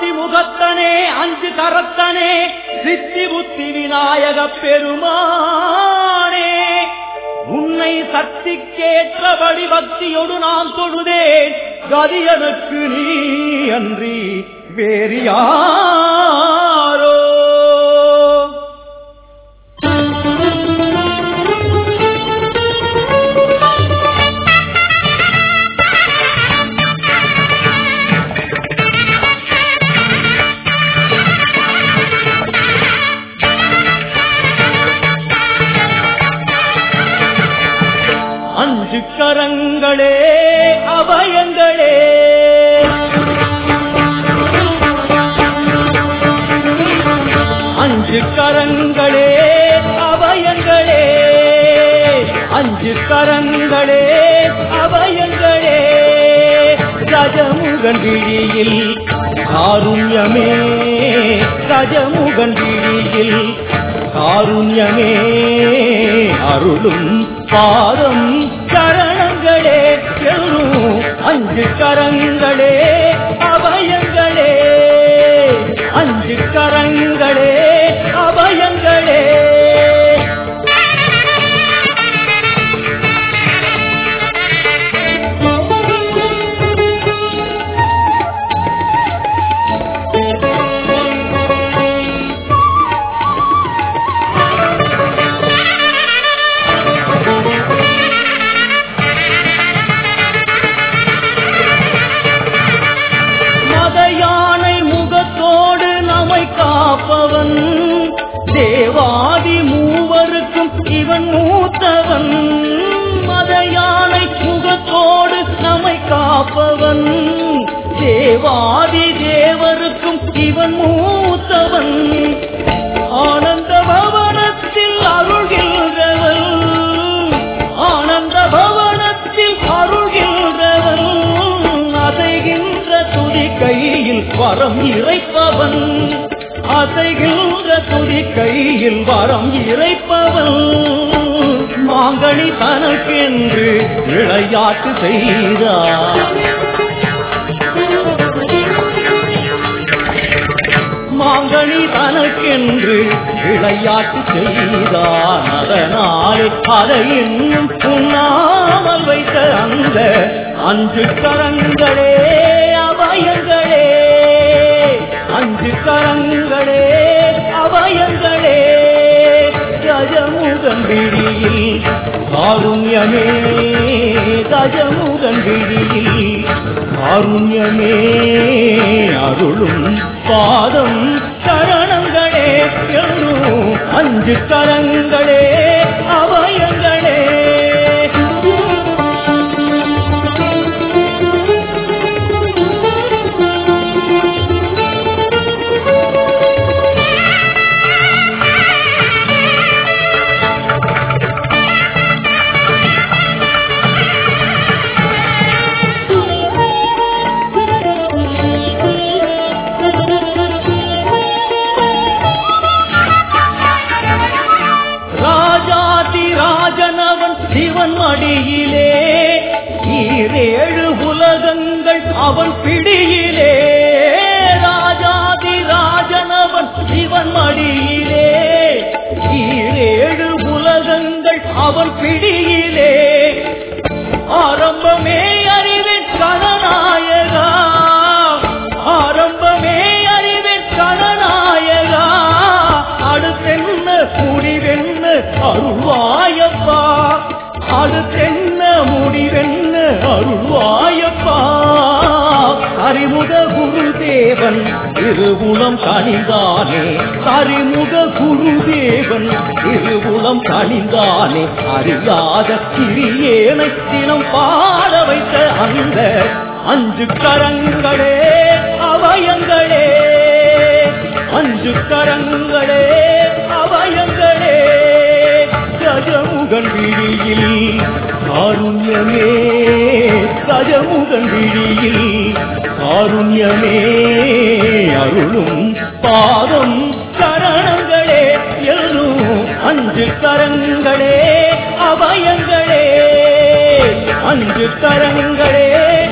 ஆதி முகத்தனே அஞ்சு கரத்தனே சித்தி புத்தி விநாயக பெருமானே உன்னை சக்திக்கேற்றபடி பக்தியோடு நான் தொழுதேன் கதி எனக்கு நீ அன்றி வேறு யாரோ அஞ்சு கரங்களே அபயங்களே அஞ்சு கரங்களே அபயங்களே அஞ்சு கரங்களே அபயங்களே கஜமுகன் விழியில் காருண்யமே கஜமுகன் விழியில் காருண்யமே அருளும் பாதம் சரணங்களே செல்லும் அஞ்சு கரங்களே அபயங்களே அஞ்சு கரங்களே அபயங்களே மத யானை முகத்தோடு நம்மை காப்பவன் தேவாதி மூவருக்கும் இவன் மூத்தவன் மத யானை முகத்தோடு நம்மை காப்பவன் தேவாதி தேவருக்கும் இவன் மூத்தவன் ஆனந்த பவனத்தில் அருள்கின்றவன் ஆனந்த பவனத்தில் அருள்கின்றவன் அசைகின்ற துதி கையில் வரம் இறைப்பவன் அசைகின்ற துதி கையில் வரம் இறைப்பவன் மாங்கனி தனக்கென்று விளையாட்டு செய்தார் மாங்கனி தனக்கென்று விளையாட்டு செய்தான் அதனாலே அதை இன்னும் உண்ணாமல் வைத்த அந்த அஞ்சு கரங்களே அபயங்களே அஞ்சு கரங்களே அபயங்களே கஜமுகன் விழியில் காருண்யமே கஜமுகன் விழியில் காருண்யமே அருளும் பாதம் சரணங்களே எழும் அஞ்சு கரங்களே அபயங்களே ராஜாதி ராஜனவன் சிவன் மடியிலே ஈரேழு உலகங்கள் அவன் பிடியிலே ராஜாதி ராஜனவன் சிவன் மடியிலே ஈரேழு உலகங்கள் அவன் பிடியிலே ஆரம்பமே அறிவின் கணநாயகா ஆரம்பமே அறிவின் கணநாயகா அடுத்தென்ன முடிவென்ன அருள்வாயப்பா அடுத்தென்ன முடிவென்ன அருள்வாயப்பா அறிமுக குருதேவன் திருவுளம் கணிந்தானே அறிமுக குருதேவன் திருவுளம் கணிந்தானே அறியாத சிறியேனை தினம் பாட வைத்த அந்த அஞ்சு கரங்களே அவயங்களே அஞ்சு கரங்களே அவயங்களே கஜமுகன் விழியில் காருண்யமே கஜமுகன் விழியில் காருண்யமே அருளும் பாதம் சரணங்களே எழும் அஞ்சு கரங்களே அபயங்களே அஞ்சு கரங்களே